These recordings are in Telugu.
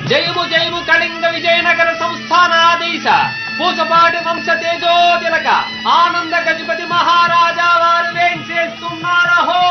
జయము జయము కళింగ విజయనగర సంస్థానాధీశ పూసపాటి వంశ తేజోతిలక ఆనంద గజపతి మహారాజా వారు వేంచేస్తున్నారహో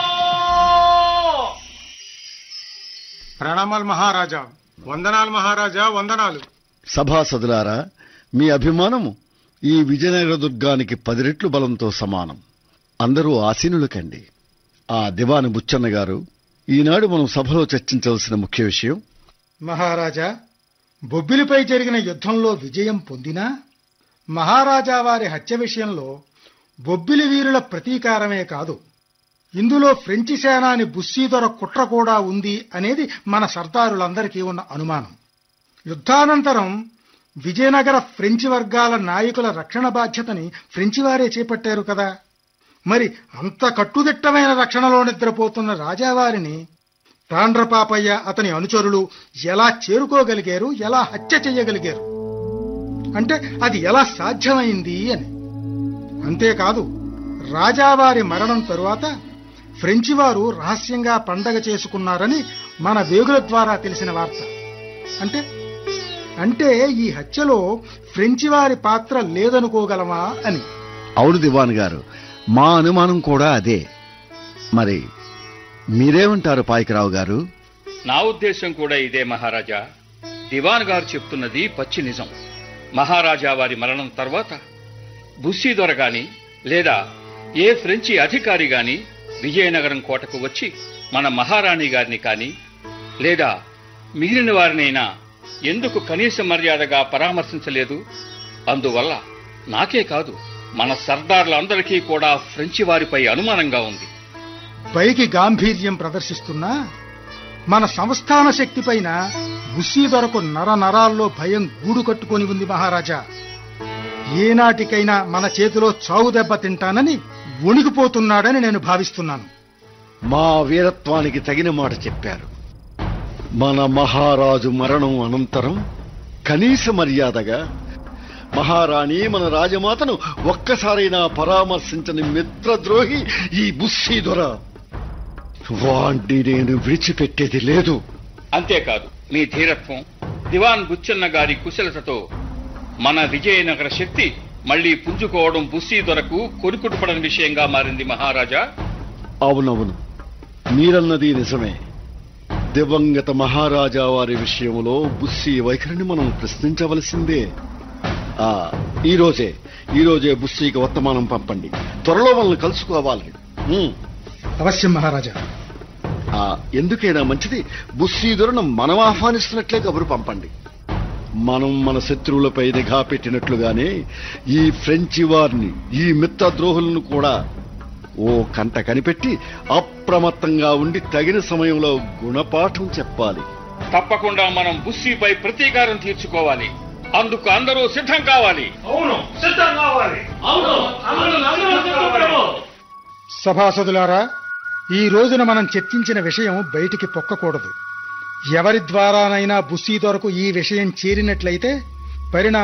ప్రణామాలు మహారాజా వందనాలు మహారాజా వందనాలు సభాసదులారా మీ అభిమానము ఈ విజయనగర దుర్గానికి పది రెట్లు బలంతో సమానం అందరూ ఆసీనులు కండి ఆ దివాని బుచ్చన్న గారు ఈనాడు మనం సభలో చర్చించవలసిన ముఖ్య విషయం మహారాజా బొబ్బిలిపై జరిగిన యుద్ధంలో విజయం పొందినా మహారాజా వారి హత్య విషయంలో బొబ్బిలి వీరుల ప్రతీకారమే కాదు ఇందులో ఫ్రెంచి సేనాని బుస్సీదొర కుట్ర కూడా ఉంది అనేది మన సర్దారులందరికీ ఉన్న అనుమానం యుద్ధానంతరం విజయనగర ఫ్రెంచి వర్గాల నాయకుల రక్షణ బాధ్యతని ఫ్రెంచి వారే చేపట్టారు కదా మరి అంత కట్టుదిట్టమైన రక్షణలో నిద్రపోతున్న రాజావారిని తాండ్రపాపయ్య అతని అనుచరులు ఎలా చేరుకోగలిగారు ఎలా హత్య చేయగలిగారు అంటే అది ఎలా సాధ్యమైంది అని అంతేకాదు రాజావారి మరణం తరువాత ఫ్రెంచి వారు రహస్యంగా పండగ చేసుకున్నారని మన వేగుల ద్వారా తెలిసిన వార్త అంటే అంటే ఈ హత్యలో ఫ్రెంచి వారి పాత్ర లేదనుకోగలమా అని అవును దివాన్ గారు మా అనుమానం కూడా అదే మరి మీరేమంటారు పాయకరావు గారు నా ఉద్దేశం కూడా ఇదే మహారాజా దివాన్ గారు చెప్తున్నది పచ్చి నిజం మహారాజా వారి మరణం తర్వాత బుస్సీదొర గాని లేదా ఏ ఫ్రెంచి అధికారి గాని విజయనగరం కోటకు వచ్చి మన మహారాణి గారిని కాని లేదా మిగిలిన వారినైనా ఎందుకు కనీస మర్యాదగా పరామర్శించలేదు అందువల్ల నాకే కాదు మన సర్దార్లందరికీ కూడా ఫ్రెంచి వారిపై అనుమానంగా ఉంది పైకి గాంభీర్యం ప్రదర్శిస్తున్నా మన సంస్థాన శక్తి పైన బుస్సీదొరకు నర నరాల్లో భయం గూడు కట్టుకొని ఉంది మహారాజా ఏనాటికైనా మన చేతిలో చావు దెబ్బ తింటానని వణికిపోతున్నాడని నేను భావిస్తున్నాను మా వీరత్వానికి తగిన మాట చెప్పారు మన మహారాజు మరణం అనంతరం కనీస మర్యాదగా మహారాణి మన రాజమాతను ఒక్కసారైనా పరామర్శించని మిత్రద్రోహి ఈ బుస్సీదొర వాణ్ణి నేను విడిచిపెట్టేది లేదు అంతేకాదు మీ ధీరత్వం దివాన్ బుచ్చన్న గారి కుశలతతో మన విజయనగర శక్తి మళ్లీ పుంజుకోవడం బుస్సీ దొరకు కొనుకుటుపడని విషయంగా మారింది మహారాజా అవునవును మీరన్నది నిజమే దివంగత మహారాజా వారి విషయంలో బుస్సి వైఖరిని మనం ప్రశ్నించవలసిందే ఆ ఈ రోజే ఈ రోజే బుస్సికి వర్తమానం పంపండి త్వరలో మనల్ని కలుసుకోవాలి ఉమ్. అవశ్యం మహారాజా ఆ ఎందుకైనా మంచిది బుస్సీ దొరను మనం ఆహ్వానిస్తున్నట్లే కబురు పంపండి మనం మన శత్రువులపై నిఘా పెట్టినట్లుగానే ఈ ఫ్రెంచి వారిని ఈ మిత్రద్రోహులను కూడా ఓ కంట కనిపెట్టి అప్రమత్తంగా ఉండి తగిన సమయంలో గుణపాఠం చెప్పాలి తప్పకుండా మనం బుస్సీపై ప్రతీకారం తీర్చుకోవాలి అందుకు అందరూ సిద్ధం కావాలి అవును సిద్ధం కావాలి అవును అందరూ సిద్ధం ప్రభు. సభాసదులారా ఈ రోజున మనం చర్చించిన విషయం బయటికి పొక్కకూడదు ఎవరి ద్వారానైనా బుస్సీ దొరకు ఈ విషయం చేరినట్లయితే పరిణామం